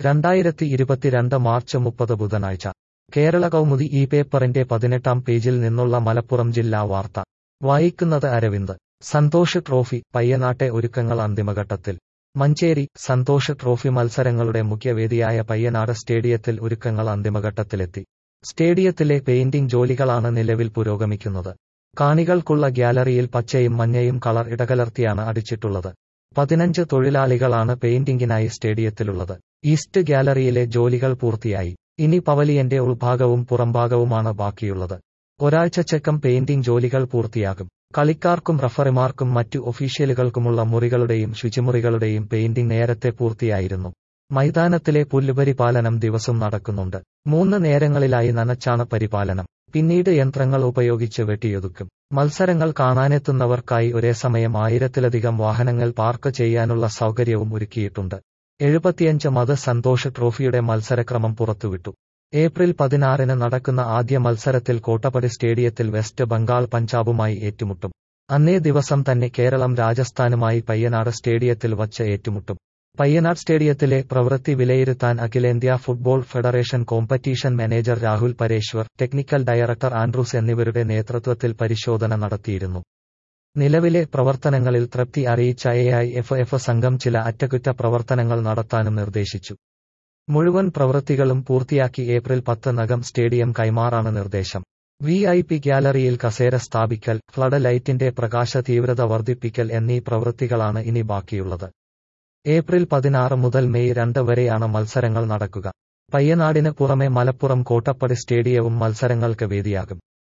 രണ്ടായിരത്തി ഇരുപത്തിരണ്ട് മാർച്ച് മുപ്പത് ബുധനാഴ്ച കേരള കൗമുദി ഈ പേപ്പറിന്റെ പതിനെട്ടാം പേജിൽ നിന്നുള്ള മലപ്പുറം ജില്ലാ വാർത്ത വായിക്കുന്നത് അരവിന്ദ് സന്തോഷ് ട്രോഫി പയ്യനാട്ടെ ഒരുക്കങ്ങൾ അന്തിമഘട്ടത്തിൽ മഞ്ചേരി സന്തോഷ് ട്രോഫി മത്സരങ്ങളുടെ മുഖ്യവേദിയായ പയ്യനാട് സ്റ്റേഡിയത്തിൽ ഒരുക്കങ്ങൾ അന്തിമഘട്ടത്തിലെത്തി സ്റ്റേഡിയത്തിലെ പെയിന്റിംഗ് ജോലികളാണ് നിലവിൽ പുരോഗമിക്കുന്നത് കാണികൾക്കുള്ള ഗ്യാലറിയിൽ പച്ചയും മഞ്ഞയും കളർ ഇടകലർത്തിയാണ് അടിച്ചിട്ടുള്ളത് പതിനഞ്ച് തൊഴിലാളികളാണ് പെയിന്റിംഗിനായി സ്റ്റേഡിയത്തിലുള്ളത് ഈസ്റ്റ് ഗ്യാലറിയിലെ ജോലികൾ പൂർത്തിയായി ഇനി പവലിയന്റെ ഉൾഭാഗവും പുറംഭാഗവുമാണ് ബാക്കിയുള്ളത് ഒരാഴ്ചച്ചക്കം പെയിന്റിംഗ് ജോലികൾ പൂർത്തിയാകും കളിക്കാർക്കും റഫറിമാർക്കും മറ്റു ഒഫീഷ്യലുകൾക്കുമുള്ള മുറികളുടെയും ശുചിമുറികളുടെയും പെയിന്റിംഗ് നേരത്തെ പൂർത്തിയായിരുന്നു മൈതാനത്തിലെ പുല്ലുപരിപാലനം ദിവസം നടക്കുന്നുണ്ട് മൂന്ന് നേരങ്ങളിലായി നനച്ചാണ് പരിപാലനം പിന്നീട് യന്ത്രങ്ങൾ ഉപയോഗിച്ച് വെട്ടിയൊതുക്കും മത്സരങ്ങൾ കാണാനെത്തുന്നവർക്കായി ഒരേ സമയം ആയിരത്തിലധികം വാഹനങ്ങൾ പാർക്ക് ചെയ്യാനുള്ള സൗകര്യവും ഒരുക്കിയിട്ടുണ്ട് എഴുപത്തിയഞ്ച് മത് സന്തോഷ് ട്രോഫിയുടെ മത്സരക്രമം പുറത്തുവിട്ടു ഏപ്രിൽ പതിനാറിന് നടക്കുന്ന ആദ്യ മത്സരത്തിൽ കോട്ടപ്പടി സ്റ്റേഡിയത്തിൽ വെസ്റ്റ് ബംഗാൾ പഞ്ചാബുമായി ഏറ്റുമുട്ടും അന്നേ ദിവസം തന്നെ കേരളം രാജസ്ഥാനുമായി പയ്യനാട് സ്റ്റേഡിയത്തിൽ വച്ച് ഏറ്റുമുട്ടും പയ്യനാട് സ്റ്റേഡിയത്തിലെ പ്രവൃത്തി വിലയിരുത്താൻ അഖിലേന്ത്യാ football federation competition manager Rahul Pareshwar technical director Andrews എന്നിവരുടെ നേതൃത്വത്തിൽ പരിശോധന നടത്തിയിരുന്നു നിലവിലെ പ്രവർത്തനങ്ങളിൽ തൃപ്തി അറിയിച്ച എ ഐ എഫ് എഫ് സംഘം ചില അറ്റകുറ്റ പ്രവർത്തനങ്ങൾ നടത്താനും നിർദ്ദേശിച്ചു മുഴുവൻ പ്രവൃത്തികളും പൂർത്തിയാക്കി ഏപ്രിൽ പത്ത് നകം സ്റ്റേഡിയം കൈമാറാണ് നിർദ്ദേശം വി ഐ പി ഗ്യാലറിയിൽ കസേര സ്ഥാപിക്കൽ ഫ്ലഡ് ലൈറ്റിന്റെ പ്രകാശ തീവ്രത വർദ്ധിപ്പിക്കൽ എന്നീ പ്രവൃത്തികളാണ് ഇനി ബാക്കിയുള്ളത് ഏപ്രിൽ പതിനാറ് മുതൽ മെയ് രണ്ട് വരെയാണ് മത്സരങ്ങൾ നടക്കുക പയ്യനാടിന് പുറമെ മലപ്പുറം കോട്ടപ്പടി സ്റ്റേഡിയവും മത്സരങ്ങൾക്ക് വേദിയാകും